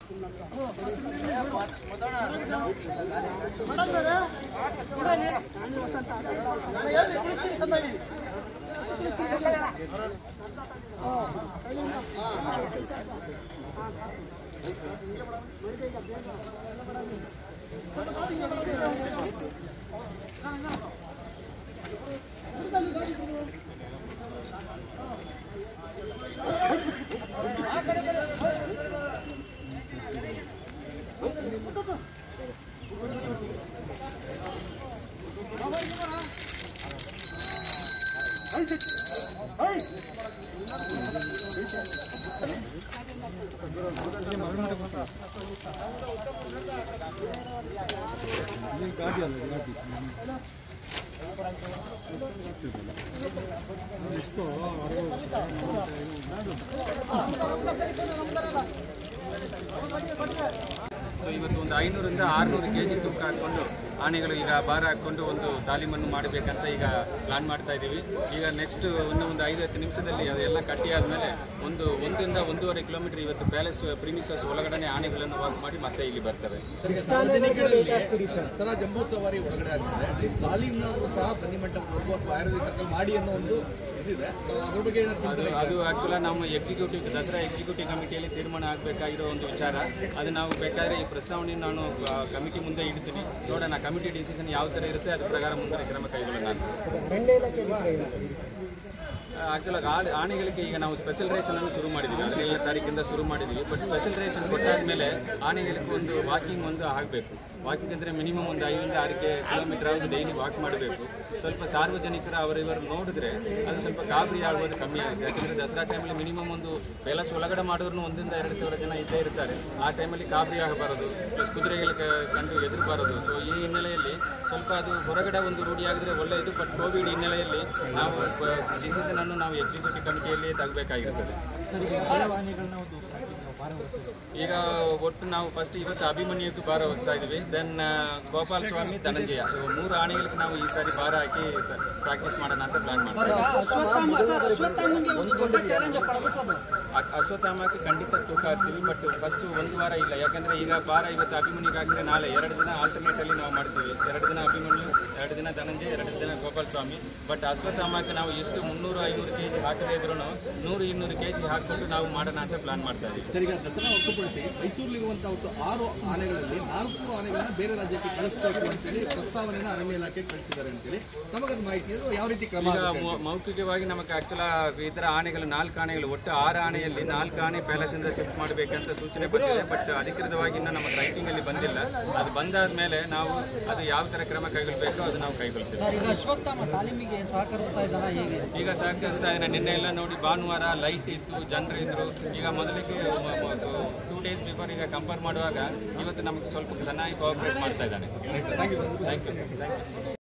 So ಇವತ್ತು ಒಂದು ಐನೂರಿಂದ ಆರುನೂರು ಕೆ ಜಿ ತೂಕ ಹಾಕ್ಕೊಂಡು ಆನೆಗಳು ಈಗ ಭಾರ ಹಾಕ್ಕೊಂಡು ಒಂದು ತಾಲೀಮನ್ನು ಮಾಡಬೇಕಂತ ಈಗ ಪ್ಲಾನ್ ಮಾಡ್ತಾ ಇದ್ದೀವಿ ಈಗ ನೆಕ್ಸ್ಟ್ ಇನ್ನು ಒಂದು ಐದು ಹತ್ತು ನಿಮಿಷದಲ್ಲಿ ಅದೆಲ್ಲ ಕಟ್ಟಿ ಆದಮೇಲೆ ಒಂದು ಒಂದರಿಂದ ಒಂದೂವರೆ ಕಿಲೋಮೀಟರ್ ಇವತ್ತು ಪ್ಯಾಲೇಸ್ ಪ್ರಿಮಿಸಸ್ ಒಳಗಡೆ ಆನೆಗಳನ್ನು ವಾಕ್ ಮಾಡಿ ಮತ್ತೆ ಇಲ್ಲಿ ಬರ್ತವೆ ಸಾರ್ವಜನಿಕರಲ್ಲಿ ದಸರಾ ಜಂಬೂ ಸವಾರಿ ಒಳಗಡೆ ಆಗ್ತದೆ ಅಟ್ಲೀಸ್ಟ್ ತಾಲೀಮ್ನಾದ್ರೂ ಸಹ ಬನ್ನಿ ಮಂಟಪದವರೆಗೂ ಅಥವಾ ಆಯುರ್ವೇದ ಸರ್ಕಲ್ ಮಾಡಿ ಅನ್ನೋ ಒಂದು ಇದಿದೆ ಅದ್ರ ಬಗ್ಗೆ ಏನಾದ್ರು ಅದು ಚಿಂತನೆ ಅದು ಆ್ಯಕ್ಚುಲಾಗಿ ನಮ್ಮ ಎಕ್ಸಿಕ್ಯೂಟಿವ್ ದಸರಾ ಎಕ್ಸಿಕ್ಯೂಟಿವ್ ಕಮಿಟಿಯಲ್ಲಿ ತೀರ್ಮಾನ ಆಗಬೇಕಾಗಿರೋ ಒಂದು ವಿಚಾರ ಅದು ನಾವು ಬೇಕಾದರೆ ಈ ಪ್ರಸ್ತಾವನೆ ನಾನು ಕಮಿಟಿ ಮುಂದೆ ಇಡ್ತೀನಿ ನೋಡೋಣ ಕಮಿಟಿ ಡಿಸಿಷನ್ ಯಾವ ಥರ ಇರುತ್ತೆ ಅದ್ರ ಪ್ರಕಾರ ಮುಂದೆ ಕ್ರಮ ಕೈಗೊಳ್ಳೋಣ ಅಂತ ಆ್ಯಕ್ಚುಲಾಗಿ ಆಡ್ ಆನೆಗಳಿಗೆ ಈಗ ನಾವು ಸ್ಪೆಷಲ್ ರೇಷನನ್ನು ಶುರು ಮಾಡಿದ್ದೀವಿ ಹದಿನೇಳನೇ ತಾರೀಕಿಂದ ಶುರು ಮಾಡಿದ್ದೀವಿ ಬಟ್ ಸ್ಪೆಷಲ್ ರೇಷನ್ ಕೊಟ್ಟಾದ್ಮೇಲೆ ಆನೆಗಳಿಗೆ ಒಂದು ವಾಕಿಂಗ್ ಒಂದು ಆಗಬೇಕು ವಾಕಿಂಗ್ ಅಂದರೆ ಮಿನಿಮಮ್ ಒಂದು ಐದರಿಂದ ಆರು ಕೆ ಕಿಲೋಮೀಟರ್ ಆದರೂ ಡೈಲಿ ವಾಕ್ ಮಾಡಬೇಕು ಸ್ವಲ್ಪ ಸಾರ್ವಜನಿಕರು ಅವರಿವರು ನೋಡಿದ್ರೆ ಅದು ಸ್ವಲ್ಪ ಗಾಬರಿ ಆಗುವುದು ಕಮ್ಮಿ ಆಗುತ್ತೆ ಯಾಕಂದರೆ ದಸರಾ ಟೈಮಲ್ಲಿ ಮಿನಿಮಮ್ ಒಂದು ಬೇಲಸ್ ಒಳಗಡೆ ಮಾಡಿದ್ರು ಒಂದರಿಂದ ಎರಡು ಸಾವಿರ ಜನ ಇದ್ದೇ ಇರ್ತಾರೆ ಆ ಟೈಮಲ್ಲಿ ಗಾಬರಿ ಆಗಬಾರದು ಪ್ಲಸ್ ಕುದುರೆಗಳು ಕ- ಕಂಡು ಎದುರಬಾರದು ಸೊ ಈ ಹಿನ್ನೆಲೆಯಲ್ಲಿ ಸ್ವಲ್ಪ ಅದು ಹೊರಗಡೆ ಒಂದು ರೂಢಿ ಆಗಿದ್ರೆ ಒಳ್ಳೆಯದು ಬಟ್ ಕೋವಿಡ್ ಹಿನ್ನೆಲೆಯಲ್ಲಿ ನಾವು ಡಿಸಿಷನ್ ಅನ್ನು ನಾವು ಎಕ್ಸಿಕ್ಯೂಟಿವ್ ಕಮಿಟಿಯಲ್ಲಿ ತಗಬೇಕಾಗಿರ್ತದೆ ಈಗ ಒಟ್ಟು ನಾವು ಫಸ್ಟ್ ಇವತ್ತು ಅಭಿಮನ್ಯುக்கு ಭಾರ ಹೋಗ್ತಾ ಇದ್ದೀವಿ ದೆನ್ ಗೋಪಾಲ ಸ್ವಾಮಿ ಧನಂಜಯ ಇವು ಮೂರು ಆನೆಗಳಿಗೆ ನಾವು ಈ ಸಾರಿ ಭಾರ ಹಾಕಿ ಪ್ರಾಕ್ಟೀಸ್ ಮಾಡೋಣ ಅಂತ ಪ್ಲಾನ್ ಮಾಡ್ತೀವಿ ಅಶ್ವತ್ಥಾಮ ಸರ್ ಅಶ್ವತ್ಥಾಮಂಗೆ ಒಂದು ದೊಡ್ಡ ಚಾಲೆಂಜ್ ಪಳಗಿಸೋದು ಅ- ಅಶ್ವತ್ಥಾಮಕ್ಕೆ ಖಂಡಿತ ತೂಕ ಹಾಕ್ತೀವಿ ಬಟ್ ಫಸ್ಟ್ ಒಂದು ವಾರ ಇಲ್ಲ ಯಾಕಂದ್ರೆ ಈಗ ಭಾರ ಇವತ್ತು ಅಭಿಮನ್ಯುಗೆ ಹಾಕಿದ್ರೆ ನಾಳೆ ಎರಡು ದಿನ ಆಲ್ಟರ್ನೇಟ್ ಅಲ್ಲಿ ನಾವು ಮಾಡ್ತೀವಿ ಎರಡು ದಿನ ಅಭಿಮನ್ಯು ಎರಡು ದಿನ ಧನಂಜಯ ಎರಡು ದಿನ ಗೋಪಾಲ ಸ್ವಾಮಿ ಬಟ್ ಅಶ್ವತ್ಥಾಮಕ್ಕೆ ನಾವು ಎಷ್ಟು ಮುನ್ನೂರು ಐನೂರು ಕೆ ಜಿ ಹಾಕದೇ ಇದ್ರು ನೂರು ಇನ್ನೂರು ಕೆ ಜಿ ಹಾಕ್ಕೊಂಡು ನಾವು ಮಾಡೋಣ ಅಂತ ಪ್ಲಾನ್ ಮಾಡ್ತಾ ಇದ್ದೀವಿ ಸರ್ ಈಗ ದಸರಾ ಹೊರತುಪಡಿಸಿ ಮೈಸೂರಲ್ಲಿರುವಂತಹ ಒಟ್ಟು ಆರು ಆನೆಗಳಲ್ಲಿ ನಾಲ್ಕು ಆನೆಗಳನ್ನ ಬೇರೆ ರಾಜ್ಯಕ್ಕೆ ಕಳಿಸಬೇಕು ಅಂತೇಳಿ ಪ್ರಸ್ತಾವನೆನ ಅರಣ್ಯ ಇಲಾಖೆ ಕಳಿಸಿದ್ದಾರೆ ಅಂತೇಳಿ ನಮಗದು ಮಾಹಿತಿ ಇದು ಯಾವ ರೀತಿ ಕ್ರಮ ಈಗ ಆಗುತ್ತೆ? ಮೌ- ಮೌಖಿಕವಾಗಿ ನಮಗೆ ಆಕ್ಚುಲ ಇದರ ಆನೆಗಳು ನಾಲ್ಕು ಆನೆಗಳು ಒಟ್ಟು ಆರು ಆನೆಯಲ್ಲಿ ನಾಲ್ಕು ಆನೆ ಪ್ಯಾಲೇಸ್ ಇಂದ ಶಿಫ್ಟ್ ಮಾಡಬೇಕಂತ ಸೂಚನೆ ಬಂದಿದೆ ಬಟ್ ಅಧಿಕೃತವಾಗಿ ಇನ್ನು ನಮ್ಮ ರೈಟಿಂಗ್ ಅಲ್ಲಿ ಬಂದಿಲ್ಲ ಅದು ಬಂದಾದ ಮೇಲೆ ನಾವು ಅದು ಯಾವ ತರ ಕ್ರಮ ಕೈಗೊಳ್ಳಬೇಕೋ ಅದು ನಾವು ಕೈಗೊಳ್ತೀವಿ ಸರ್ ಈಗ ಅಶ್ವತ್ಥಾಮ ತಾಲೀಮಿಗೆ ಸಹಕರಿಸ್ತಾ ಇದ್ದಾನ ಹೇಗೆ ಈಗ ಸಹಕರಿಸ್ತಾ ಇದ್ದಾರೆ ನಿನ್ನೆ ಎಲ್ಲ ನೋಡಿ ಭಾನುವಾರ ಲೈಟ್ ಇತ್ತು ಜನರು ಇದ್ರು ಈಗ ಮೊದಲಿಗೆ ಟೂ ಡೇಸ್ ಬಿಫೋರ್ ಈಗ ಕಂಪೇರ್ ಮಾಡುವಾಗ ಇವತ್ತು ನಮಗೆ ಸ್ವಲ್ಪ ಚೆನ್ನಾಗಿ ಕೋಆಪರೇಟ್ ಮಾಡ್ತಾ ಇದ್ದಾನೆ ಥ್ಯಾಂಕ್ ಯು ಥ್ಯಾಂಕ್ ಯು